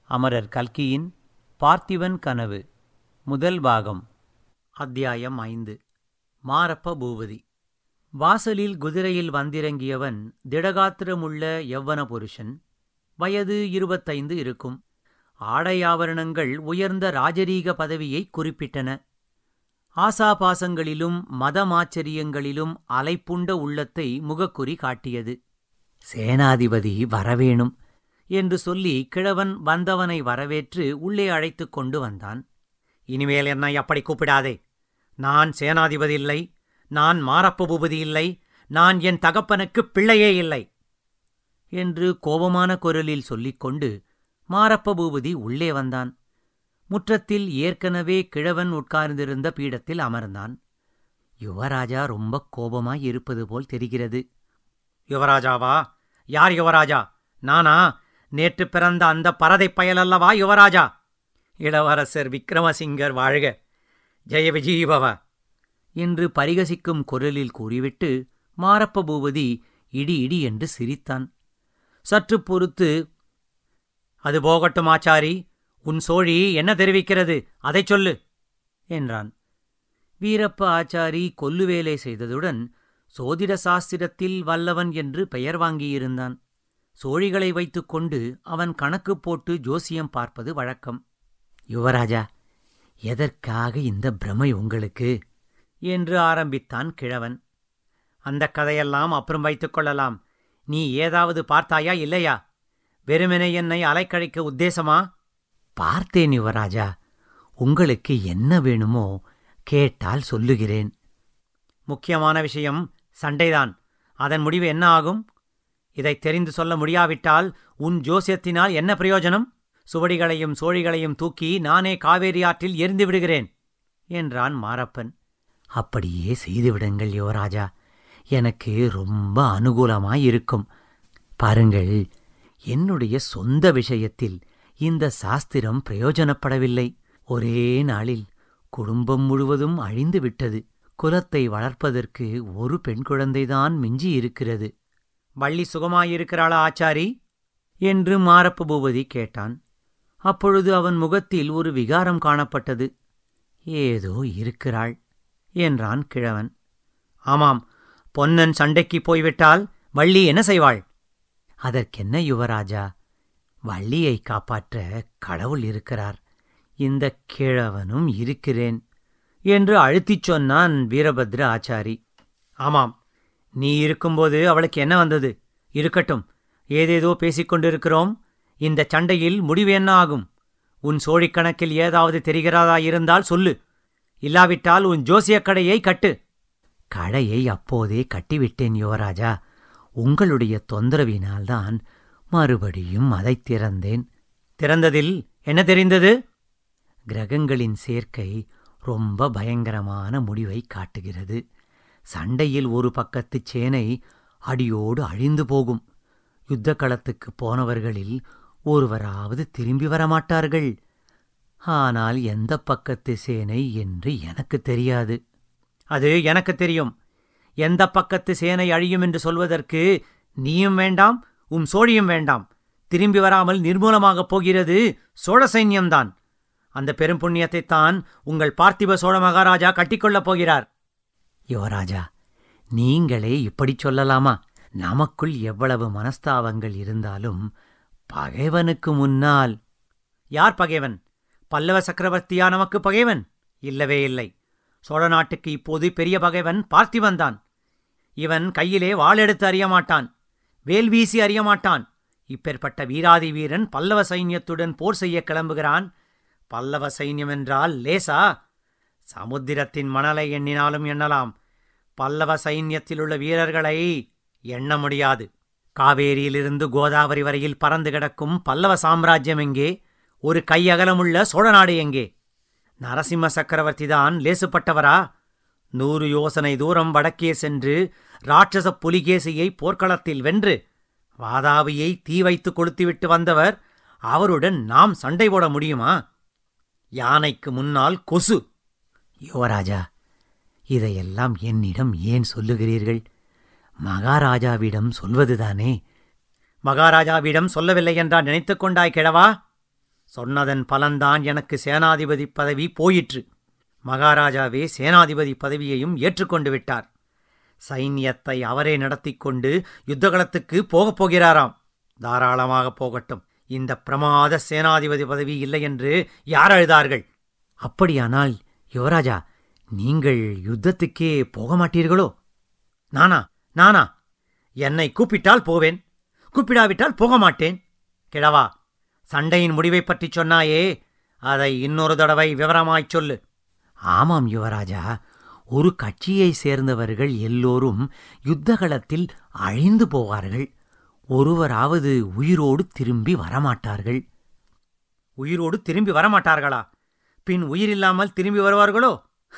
அமரர் கல்கியின் பார்த்திபன் கனவு முதல் பாகம் அத்தியாயம் ஐந்து மாரப்ப பூபதி வாசலில் குதிரையில் வந்திறங்கியவன் திடகாத்திரமுள்ள யவ்வன புருஷன் வயது இருபத்தைந்து இருக்கும் ஆடையாபரணங்கள் உயர்ந்த ராஜரீக பதவியை குறிப்பிட்டன ஆசாபாசங்களிலும் மதமாச்சரியங்களிலும் அலைப்புண்ட உள்ளத்தை முகக்குறி காட்டியது சேனாதிபதி வரவேணும் என்று சொல்லி கிழவன் வந்தவனை வரவேற்று உள்ளே அழைத்துக் கொண்டு வந்தான் இனிமேல் என்னை அப்படி கூப்பிடாதே நான் சேனாதிபதி இல்லை நான் மாரப்ப பூபதி இல்லை நான் என் தகப்பனுக்கு பிள்ளையே இல்லை என்று கோபமான குரலில் சொல்லிக்கொண்டு மாரப்ப பூபதி உள்ளே வந்தான் முற்றத்தில் ஏற்கனவே கிழவன் உட்கார்ந்திருந்த பீடத்தில் அமர்ந்தான் யுவராஜா ரொம்ப கோபமாய் இருப்பது போல் தெரிகிறது யுவராஜாவா யார் யுவராஜா நானா நேற்று பிறந்த அந்த பரதை பயலல்லவா யுவராஜா இளவரசர் விக்ரமசிங்கர் வாழ்க ஜெய விஜீபவ என்று பரிகசிக்கும் குரலில் கூறிவிட்டு மாரப்ப பூபதி இடி இடி என்று சிரித்தான் சற்று பொறுத்து அது போகட்டும் ஆச்சாரி உன் சோழி என்ன தெரிவிக்கிறது அதைச் சொல்லு என்றான் வீரப்ப ஆச்சாரி கொல்லுவேலை செய்ததுடன் சோதிட சாஸ்திரத்தில் வல்லவன் என்று பெயர் வாங்கியிருந்தான் சோழிகளை வைத்துக்கொண்டு அவன் கணக்கு போட்டு ஜோசியம் பார்ப்பது வழக்கம் யுவராஜா எதற்காக இந்த பிரமை உங்களுக்கு என்று ஆரம்பித்தான் கிழவன் அந்த கதையெல்லாம் அப்புறம் வைத்துக் கொள்ளலாம் நீ ஏதாவது பார்த்தாயா இல்லையா வெறுமனே என்னை அலைக்கழிக்க உத்தேசமா பார்த்தேன் யுவராஜா உங்களுக்கு என்ன வேணுமோ கேட்டால் சொல்லுகிறேன் முக்கியமான விஷயம் சண்டைதான் அதன் முடிவு என்ன ஆகும் இதை தெரிந்து சொல்ல முடியாவிட்டால் உன் ஜோசியத்தினால் என்ன பிரயோஜனம் சுவடிகளையும் சோழிகளையும் தூக்கி நானே காவேரி ஆற்றில் எரிந்து விடுகிறேன் என்றான் மாரப்பன் அப்படியே செய்துவிடுங்கள் யுவராஜா எனக்கு ரொம்ப அனுகூலமாயிருக்கும் பாருங்கள் என்னுடைய சொந்த விஷயத்தில் இந்த சாஸ்திரம் பிரயோஜனப்படவில்லை ஒரே நாளில் குடும்பம் முழுவதும் அழிந்து விட்டது குலத்தை வளர்ப்பதற்கு ஒரு பெண் குழந்தைதான் மிஞ்சி இருக்கிறது வள்ளி சுகமாயிருக்கிறாளா ஆச்சாரி என்று மாரப்ப பூபதி கேட்டான் அப்பொழுது அவன் முகத்தில் ஒரு விகாரம் காணப்பட்டது ஏதோ இருக்கிறாள் என்றான் கிழவன் ஆமாம் பொன்னன் சண்டைக்கு போய்விட்டால் வள்ளி என்ன செய்வாள் அதற்கென்ன யுவராஜா வள்ளியை காப்பாற்ற கடவுள் இருக்கிறார் இந்த கிழவனும் இருக்கிறேன் என்று அழுத்திச் சொன்னான் வீரபத்ர ஆச்சாரி ஆமாம் நீ இருக்கும்போது அவளுக்கு என்ன வந்தது இருக்கட்டும் ஏதேதோ பேசிக் கொண்டிருக்கிறோம் இந்த சண்டையில் முடிவு என்ன ஆகும் உன் சோழிக் கணக்கில் ஏதாவது தெரிகிறதா இருந்தால் சொல்லு இல்லாவிட்டால் உன் ஜோசியக் கடையை கட்டு கடையை அப்போதே கட்டிவிட்டேன் யுவராஜா உங்களுடைய தொந்தரவினால்தான் மறுபடியும் அதைத் திறந்தேன் திறந்ததில் என்ன தெரிந்தது கிரகங்களின் சேர்க்கை ரொம்ப பயங்கரமான முடிவை காட்டுகிறது சண்டையில் ஒரு பக்கத்துச் சேனை அடியோடு அழிந்து போகும் யுத்த களத்துக்கு போனவர்களில் ஒருவராவது திரும்பி வரமாட்டார்கள் ஆனால் எந்த பக்கத்து சேனை என்று எனக்கு தெரியாது அது எனக்கு தெரியும் எந்த பக்கத்து சேனை அழியும் என்று சொல்வதற்கு நீயும் வேண்டாம் உம் சோழியும் வேண்டாம் திரும்பி வராமல் நிர்மூலமாகப் போகிறது சோழ சைன்யம்தான் அந்த பெரும் புண்ணியத்தைத்தான் உங்கள் பார்த்திப சோழ மகாராஜா கட்டிக்கொள்ளப் போகிறார் யுவராஜா நீங்களே இப்படிச் சொல்லலாமா நமக்குள் எவ்வளவு மனஸ்தாபங்கள் இருந்தாலும் பகைவனுக்கு முன்னால் யார் பகைவன் பல்லவ சக்கரவர்த்தியா நமக்கு பகைவன் இல்லவே இல்லை சோழ நாட்டுக்கு இப்போது பெரிய பகைவன் பார்த்திபன்தான் இவன் கையிலே வாளெடுத்து அறியமாட்டான் வேல் வீசி அறியமாட்டான் இப்பேற்பட்ட வீராதி வீரன் பல்லவ சைன்யத்துடன் போர் செய்ய கிளம்புகிறான் பல்லவ சைன்யம் என்றால் லேசா சமுத்திரத்தின் மணலை எண்ணினாலும் எண்ணலாம் பல்லவ சைன்யத்திலுள்ள வீரர்களை எண்ண முடியாது காவேரியிலிருந்து கோதாவரி வரையில் பறந்து கிடக்கும் பல்லவ சாம்ராஜ்யம் எங்கே ஒரு கையகலமுள்ள சோழநாடு எங்கே நரசிம்ம சக்கரவர்த்திதான் லேசுப்பட்டவரா நூறு யோசனை தூரம் வடக்கே சென்று ராட்சச புலிகேசியை போர்க்களத்தில் வென்று வாதாபியை தீ வைத்து கொளுத்திவிட்டு வந்தவர் அவருடன் நாம் சண்டை போட முடியுமா யானைக்கு முன்னால் கொசு யுவராஜா இதையெல்லாம் என்னிடம் ஏன் சொல்லுகிறீர்கள் மகாராஜாவிடம் சொல்வதுதானே மகாராஜாவிடம் சொல்லவில்லை என்றா நினைத்துக் கொண்டாய் கிழவா சொன்னதன் பலன்தான் எனக்கு சேனாதிபதி பதவி போயிற்று மகாராஜாவே சேனாதிபதி பதவியையும் ஏற்றுக்கொண்டு விட்டார் சைன்யத்தை அவரே நடத்திக் கொண்டு யுத்தகளத்துக்கு போகப் போகிறாராம் தாராளமாக போகட்டும் இந்த பிரமாத சேனாதிபதி பதவி இல்லை என்று யார் அழுதார்கள் அப்படியானால் யுவராஜா நீங்கள் யுத்தத்துக்கே போக மாட்டீர்களோ நானா நானா என்னை கூப்பிட்டால் போவேன் கூப்பிடாவிட்டால் போக மாட்டேன் கிழவா சண்டையின் முடிவைப் பற்றிச் சொன்னாயே அதை இன்னொரு தடவை விவரமாய்ச் சொல்லு ஆமாம் யுவராஜா ஒரு கட்சியைச் சேர்ந்தவர்கள் எல்லோரும் யுத்தகளத்தில் அழிந்து போவார்கள் ஒருவராவது உயிரோடு திரும்பி வரமாட்டார்கள் உயிரோடு திரும்பி வரமாட்டார்களா பின் உயிரில்லாமல் திரும்பி வருவார்களோ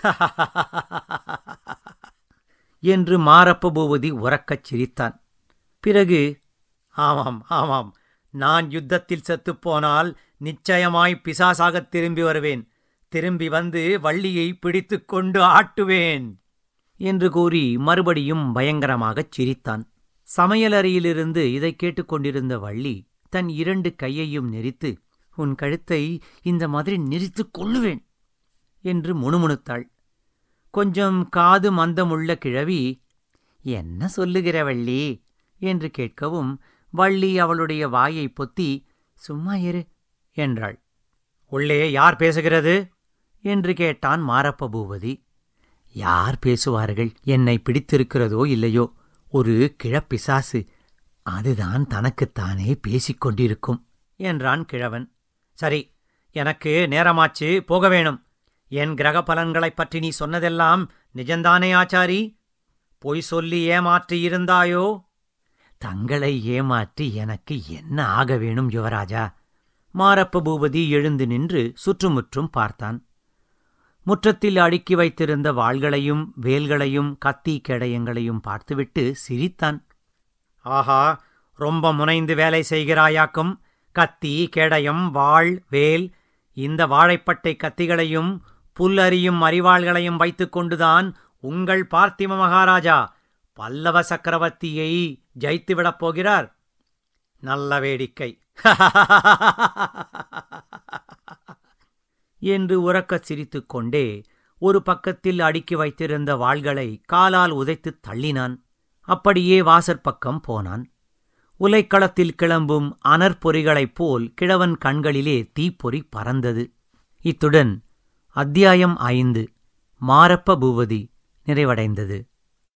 என்று மாரப்ப பூபதி உறக்கச் சிரித்தான் பிறகு ஆமாம் ஆமாம் நான் யுத்தத்தில் செத்துப்போனால் நிச்சயமாய் பிசாசாகத் திரும்பி வருவேன் திரும்பி வந்து வள்ளியை பிடித்துக் கொண்டு ஆட்டுவேன் என்று கூறி மறுபடியும் பயங்கரமாகச் சிரித்தான் சமையலறையிலிருந்து இதைக் கேட்டுக்கொண்டிருந்த வள்ளி தன் இரண்டு கையையும் நெரித்து உன் கழுத்தை இந்த மாதிரி நெரித்துக் கொள்ளுவேன் என்று முணுமுணுத்தாள் கொஞ்சம் காது மந்தமுள்ள கிழவி என்ன சொல்லுகிற வள்ளி என்று கேட்கவும் வள்ளி அவளுடைய வாயை பொத்தி சும்மா இரு என்றாள் உள்ளே யார் பேசுகிறது என்று கேட்டான் மாரப்ப பூபதி யார் பேசுவார்கள் என்னை பிடித்திருக்கிறதோ இல்லையோ ஒரு கிழப்பிசாசு அதுதான் தனக்குத்தானே பேசிக் கொண்டிருக்கும் என்றான் கிழவன் சரி எனக்கு நேரமாச்சு போக வேணும் என் கிரக பலன்களைப் பற்றி நீ சொன்னதெல்லாம் நிஜந்தானே ஆச்சாரி பொய் சொல்லி ஏமாற்றி இருந்தாயோ தங்களை ஏமாற்றி எனக்கு என்ன ஆக வேணும் யுவராஜா மாரப்ப பூபதி எழுந்து நின்று சுற்றுமுற்றும் பார்த்தான் முற்றத்தில் அடுக்கி வைத்திருந்த வாள்களையும் வேல்களையும் கத்தி கேடயங்களையும் பார்த்துவிட்டு சிரித்தான் ஆஹா ரொம்ப முனைந்து வேலை செய்கிறாயாக்கும் கத்தி கேடயம் வாள் வேல் இந்த வாழைப்பட்டை கத்திகளையும் புல்லறியும் அறிவாள்களையும் வைத்துக் கொண்டுதான் உங்கள் பார்த்திம மகாராஜா பல்லவ சக்கரவர்த்தியை ஜெயித்துவிடப் போகிறார் நல்ல வேடிக்கை என்று உறக்கச் சிரித்துக் கொண்டே ஒரு பக்கத்தில் அடுக்கி வைத்திருந்த வாள்களை காலால் உதைத்துத் தள்ளினான் அப்படியே வாசற்பக்கம் போனான் உலைக்களத்தில் கிளம்பும் அனற்பொறிகளைப் போல் கிழவன் கண்களிலே தீப்பொறி பறந்தது இத்துடன் அத்தியாயம் ஐந்து மாரப்ப பூபதி நிறைவடைந்தது